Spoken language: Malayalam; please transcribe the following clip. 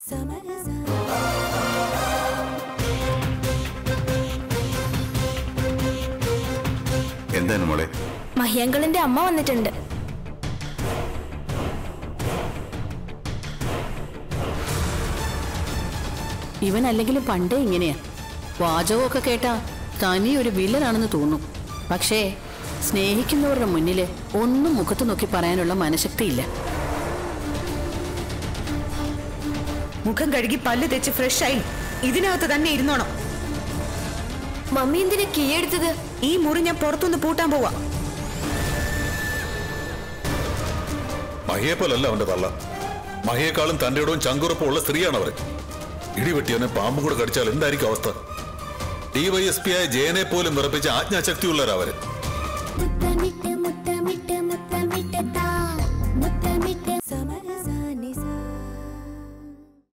എന്താണ് മോളെ മഹിയങ്കളിന്റെ അമ്മ വന്നിട്ടുണ്ട് ഇവൻ അല്ലെങ്കിലും പണ്ടേ ഇങ്ങനെയാ വാചകമൊക്കെ കേട്ടാ തനി ഒരു വില്ലനാണെന്ന് തോന്നും പക്ഷേ സ്നേഹിക്കുന്നവരുടെ മുന്നില് ഒന്നും മുഖത്ത് നോക്കി പറയാനുള്ള മനഃശക്തിയില്ല മുഖം കഴുകി പല്ല് തെച്ച് ഫ്രഷായി ഇതിനകത്ത് തന്നെ ഇരുന്നോണം മമ്മി എന്തിനാ കീയെടുത്തത് ഈ മുറി ഞാൻ പുറത്തുനിന്ന് പൂട്ടാൻ പോവാ മഹിയെ പോലല്ല അവന്റെ തള്ള മഹിയേക്കാളും തന്റെ ഇടവും ചങ്കുറപ്പും ഉള്ള സ്ത്രീയാണ് അവർ ഇടിവെട്ടിയവനെ പാമ്പും കൂടെ കടിച്ചാൽ എന്തായിരിക്കും അവസ്ഥ ഡിവൈഎസ്പി ആയ ജയനെ പോലും വിറപ്പിച്ച ആജ്ഞാശക്തിയുള്ളവരവര്